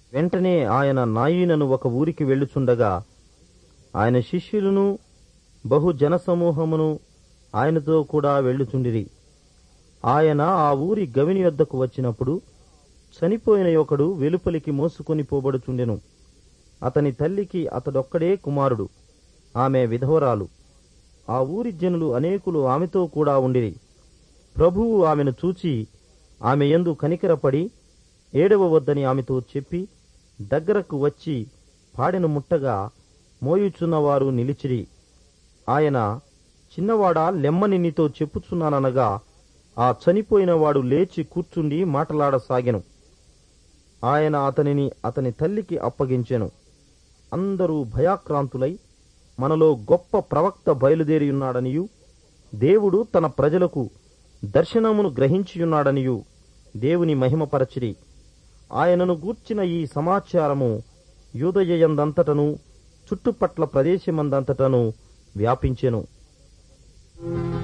వెంటనే ఆయన నాయీనను ఒక ఊరికి వెళ్ళుచుండగా ఆయన శిష్యులను బహు జనసమూహమును ఆయనతో కూడా వెళ్ళుచుండిరి ఆయన ఆ ఊరి గవిని వద్దకు వచ్చినప్పుడు చనిపోయిన ఒకడు వెలుపలికి మోసుకొని పోబడుచుండెను అతని తల్లికి అతడొక్కడే కుమారుడు ఆమె విధవరాలు ఆ ఊరి జనులు అనేకులు ఆమెతో కూడా ఉండిరి ప్రభువు ఆమెను చూచి ఆమె యందు కనికరపడి ఏడవ వద్దని ఆమెతో చెప్పి దగ్గరకు వచ్చి పాడెను ముట్టగా మోయుచున్నవారు నిలిచిరి ఆయన చిన్నవాడా లెమ్మని నీతో చెప్పుచున్నాననగా ఆ చనిపోయిన వాడు లేచి కూర్చుండి మాటలాడసాగెను ఆయన అతనిని అతని తల్లికి అప్పగించెను అందరూ భయాక్రాంతులై మనలో గొప్ప ప్రవక్త బయలుదేరియున్నాడనియు దేవుడు తన ప్రజలకు దర్శనమును గ్రహించియున్నాడనియు దేవుని మహిమపరచిరి ఆయనను గూర్చిన ఈ సమాచారము యూదయయందంతటను చుట్టుపట్ల ప్రదేశమందంతటను వ్యాపించెను